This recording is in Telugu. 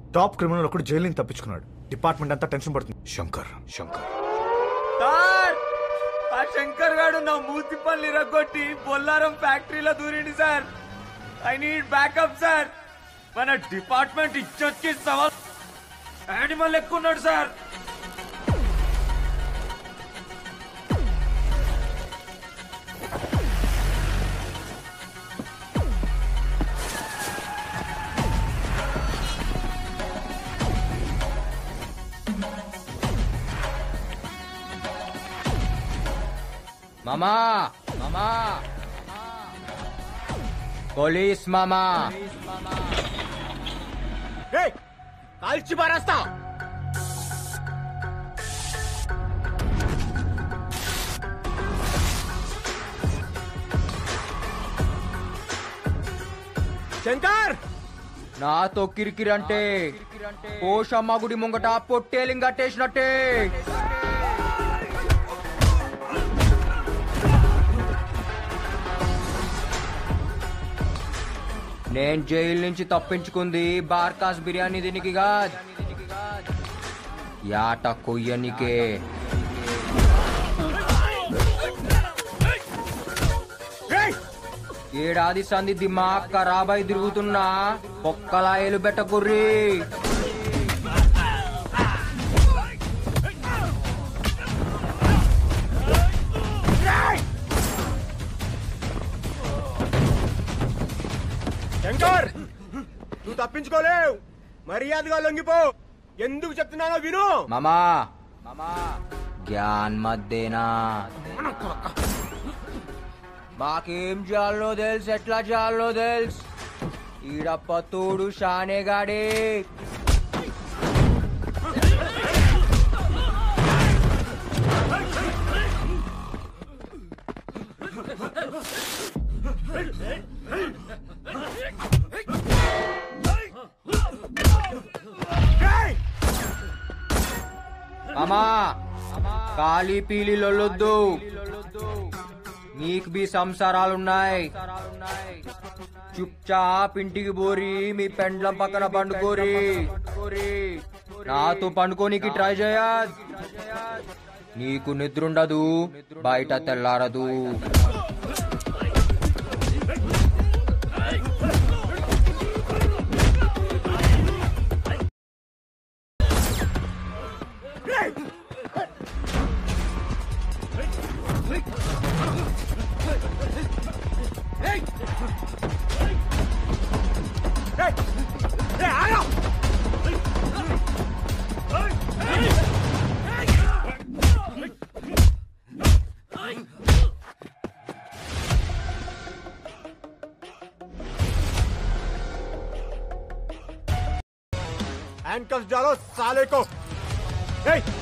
టాప్ క్రిమినల్ ఒకడు జైలు నుంచి తప్పించుకున్నాడు డిపార్ట్మెంట్ అంతా టెన్షన్ పడుతుంది శంకర్ శంకర్ సార్ ఆ శంకర్ గాడు నా మూతి పళ్ళు ఇరగొట్టి బొల్లారం ఫ్యాక్టరీలో దూరిండి sir I need backup sir మన డిపార్ట్మెంట్ ఇచ్చొచ్చి సవాల్ యానిమల్ ఎక్కున్నాడు సార్ మామా మామా పోలీస్ మామా కాల్చి పారేస్తా శంకర్ నాతో కిరికిరంటే పోషమ్మ గుడి ముంగట పొట్టేలింగ్ కట్టేసినట్టే నేను జైలు నుంచి తప్పించుకుంది బార్కాస్ బిర్యానీ దీనికి కాదు యాట కొయ్యనికే ఏడాది సంధి దిమాగ్ ఖరాబై తిరుగుతున్నా పొక్కలాయలు బెట్టకుర్రి శంకర్ నువ్వు తప్పించుకోలేవు మర్యాదగా లొంగిపో ఎందుకు చెప్తున్నానో విను మామా మామా జ్ఞాన్ మధ్యేనా మాకేం చేయాలో తెలుసు ఎట్లా చేయాలో తెలుసు ఈడప్ప తోడు షానేగాడే మామా కాలి పీలి లొల్లొద్దు నీకు బి సంసారాలున్నాయి చుప్చాప్ ఇంటికి పోరి మీ పెండ్లం పక్కన పండుకోరి నాతో పండుకోనికి ట్రై చేయద్ నీకు నిద్రుండదు బయట తెల్లారదు హ్యాండ్ కఫ్ डालो साले को ए